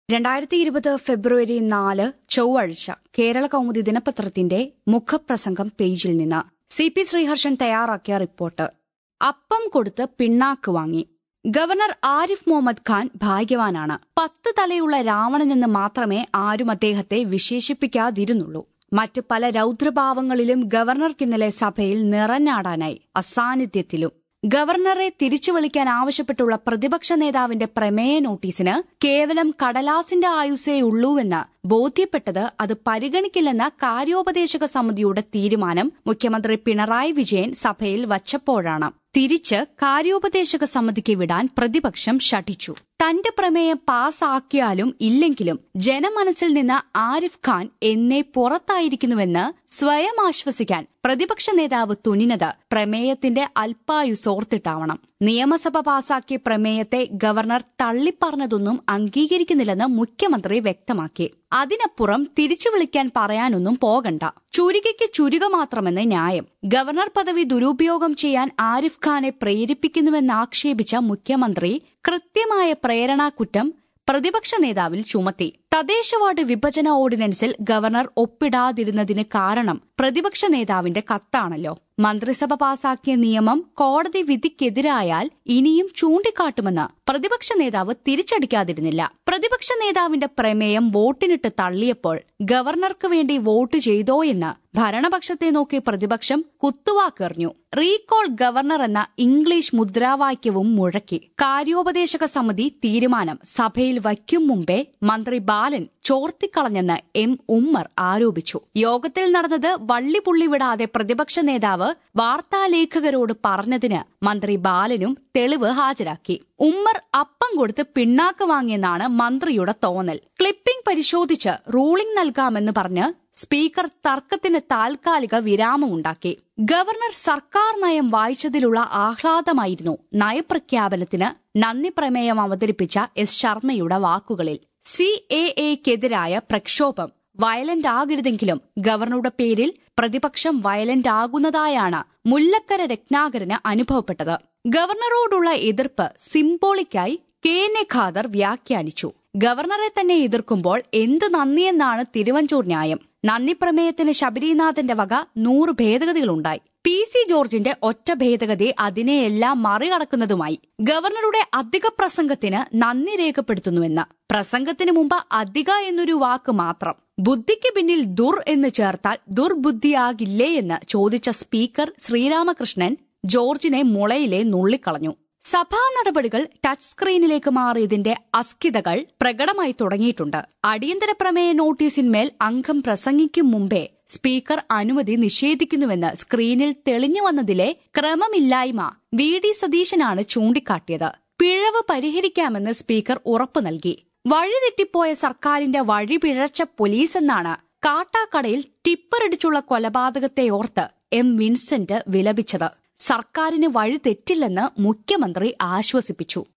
രണ്ടായിരത്തി ഇരുപത് ഫെബ്രുവരി നാല് ചൊവ്വാഴ്ച കേരള കൗമുദി ദിനപത്രത്തിന്റെ മുഖപ്രസംഗം പേജിൽ നിന്ന് സി പി ശ്രീഹർഷൻ തയ്യാറാക്കിയ റിപ്പോർട്ട് അപ്പം കൊടുത്ത് പിണ്ണാക്ക് വാങ്ങി ഗവർണർ ആരിഫ് മുഹമ്മദ് ഖാൻ ഭാഗ്യവാനാണ് പത്ത് തലയുള്ള രാവണനെന്ന് മാത്രമേ ആരും അദ്ദേഹത്തെ വിശേഷിപ്പിക്കാതിരുന്നുള്ളൂ മറ്റ് പല രൌദ്രഭാവങ്ങളിലും ഗവർണർക്ക് ഇന്നലെ സഭയിൽ നിറഞ്ഞാടാനായി അസാന്നിധ്യത്തിലും ഗവർണറെ തിരിച്ചു വിളിക്കാൻ ആവശ്യപ്പെട്ടുള്ള പ്രതിപക്ഷ നേതാവിന്റെ പ്രമേയ നോട്ടീസിന് കേവലം കടലാസിന്റെ ആയുസേ ഉള്ളൂവെന്ന് ബോധ്യപ്പെട്ടത് അത് പരിഗണിക്കില്ലെന്ന കാര്യോപദേശക സമിതിയുടെ തീരുമാനം മുഖ്യമന്ത്രി പിണറായി വിജയൻ സഭയിൽ വച്ചപ്പോഴാണ് തിരിച്ച് കാര്യോപദേശക സമിതിക്ക് വിടാൻ പ്രതിപക്ഷം ശഠിച്ചു തന്റെ പ്രമേയം പാസാക്കിയാലും ഇല്ലെങ്കിലും ജനമനസ്സിൽ നിന്ന് ആരിഫ് ഖാൻ എന്നേ പുറത്തായിരിക്കുന്നുവെന്ന് സ്വയം ആശ്വസിക്കാൻ പ്രതിപക്ഷ നേതാവ് തുനിഞ്ഞത് പ്രമേയത്തിന്റെ അല്പായുസോർത്തിട്ടാവണം നിയമസഭ പാസാക്കിയ പ്രമേയത്തെ ഗവർണർ തള്ളിപ്പറഞ്ഞതൊന്നും അംഗീകരിക്കുന്നില്ലെന്ന് മുഖ്യമന്ത്രി വ്യക്തമാക്കി അതിനപ്പുറം തിരിച്ചു വിളിക്കാൻ പറയാനൊന്നും പോകണ്ട ചുരുകയ്ക്ക് ചുരുക മാത്രമെന്ന് ന്യായം ഗവർണർ പദവി ദുരുപയോഗം ചെയ്യാൻ ആരിഫ് ഖാനെ പ്രേരിപ്പിക്കുന്നുവെന്നാക്ഷേപിച്ച മുഖ്യമന്ത്രി കൃത്യമായ പ്രേരണാകുറ്റം പ്രതിപക്ഷ നേതാവിൽ ചുമത്തി തദ്ദേശ വാർഡ് വിഭജന ഓർഡിനൻസിൽ ഗവർണർ ഒപ്പിടാതിരുന്നതിന് കാരണം പ്രതിപക്ഷ നേതാവിന്റെ കത്താണല്ലോ മന്ത്രിസഭ പാസാക്കിയ നിയമം കോടതി വിധിക്കെതിരായാൽ ഇനിയും ചൂണ്ടിക്കാട്ടുമെന്ന് പ്രതിപക്ഷ നേതാവ് തിരിച്ചടിക്കാതിരുന്നില്ല പ്രതിപക്ഷ നേതാവിന്റെ പ്രമേയം വോട്ടിനിട്ട് തള്ളിയപ്പോൾ ഗവർണർക്ക് വേണ്ടി വോട്ട് ചെയ്തോ എന്ന് ഭരണപക്ഷത്തെ നോക്കി പ്രതിപക്ഷം കുത്തുവാക്കെറിഞ്ഞു റീകോൾ ഗവർണർ എന്ന ഇംഗ്ലീഷ് മുദ്രാവാക്യവും മുഴക്കി കാര്യോപദേശക സമിതി തീരുമാനം സഭയിൽ വയ്ക്കും മുമ്പേ മന്ത്രി ബാലൻ ചോർത്തിക്കളഞ്ഞെന്ന് എം ഉമ്മർ ആരോപിച്ചു യോഗത്തിൽ നടന്നത് വള്ളിപുള്ളി വിടാതെ പ്രതിപക്ഷ നേതാവ് വാർത്താലേഖകരോട് പറഞ്ഞതിന് മന്ത്രി ബാലനും തെളിവ് ഹാജരാക്കി ഉമ്മർ അപ്പം കൊടുത്ത് പിണ്ണാക്ക് വാങ്ങിയെന്നാണ് മന്ത്രിയുടെ തോന്നൽ ക്ലിപ്പിംഗ് പരിശോധിച്ച് റൂളിംഗ് നൽകാമെന്ന് പറഞ്ഞ് സ്പീക്കർ തർക്കത്തിന് താൽക്കാലിക വിരാമമുണ്ടാക്കി ഗവർണർ സർക്കാർ നയം വായിച്ചതിലുള്ള ആഹ്ലാദമായിരുന്നു നയപ്രഖ്യാപനത്തിന് നന്ദി പ്രമേയം അവതരിപ്പിച്ച എസ് ശർമ്മയുടെ വാക്കുകളിൽ സി എ എക്കെതിരായ പ്രക്ഷോഭം വയലന്റ് ആകരുതെങ്കിലും ഗവർണറുടെ പേരിൽ പ്രതിപക്ഷം വയലന്റ് ആകുന്നതായാണ് മുല്ലക്കര രത്നാകരന് അനുഭവപ്പെട്ടത് ഗവർണറോടുള്ള എതിർപ്പ് സിംബോളിക്കായി കെ എൻ എ ഖാദർ വ്യാഖ്യാനിച്ചു ഗവർണറെ തന്നെ എതിർക്കുമ്പോൾ എന്ത് നന്ദിയെന്നാണ് തിരുവഞ്ചൂർ ന്യായം നന്ദി പ്രമേയത്തിന് ശബരിനാഥന്റെ വക നൂറ് ഭേദഗതികളുണ്ടായി പി സി ജോർജിന്റെ ഒറ്റ ഭേദഗതി അതിനെയെല്ലാം മറികടക്കുന്നതുമായി ഗവർണറുടെ അധിക പ്രസംഗത്തിന് നന്ദി രേഖപ്പെടുത്തുന്നുവെന്ന് പ്രസംഗത്തിന് മുമ്പ് അധിക എന്നൊരു വാക്ക് മാത്രം ബുദ്ധിക്ക് പിന്നിൽ ദുർ എന്ന് ചേർത്താൽ ദുർബുദ്ധിയാകില്ലേ എന്ന് ചോദിച്ച സ്പീക്കർ ശ്രീരാമകൃഷ്ണൻ ജോർജിനെ മുളയിലെ നുള്ളിക്കളഞ്ഞു സഭാ നടപടികൾ ടച്ച് സ്ക്രീനിലേക്ക് മാറിയതിന്റെ അസ്കിതകൾ പ്രകടമായി തുടങ്ങിയിട്ടുണ്ട് അടിയന്തര പ്രമേയ നോട്ടീസിന്മേൽ അംഗം പ്രസംഗിക്കും മുമ്പേ സ്പീക്കർ അനുമതി നിഷേധിക്കുന്നുവെന്ന് സ്ക്രീനിൽ തെളിഞ്ഞു വന്നതിലെ ക്രമമില്ലായ്മ വി ഡി സതീശനാണ് ചൂണ്ടിക്കാട്ടിയത് പിഴവ് പരിഹരിക്കാമെന്ന് സ്പീക്കർ ഉറപ്പു നൽകി വഴിതെറ്റിപ്പോയ സർക്കാരിന്റെ വഴിപിഴച്ച പോലീസെന്നാണ് കാട്ടാക്കടയിൽ ടിപ്പറടിച്ചുള്ള കൊലപാതകത്തെ ഓർത്ത് എം വിൻസെന്റ് വിലപിച്ചത് സർക്കാരിന് വഴി തെറ്റില്ലെന്ന് മുഖ്യമന്ത്രി ആശ്വസിപ്പിച്ചു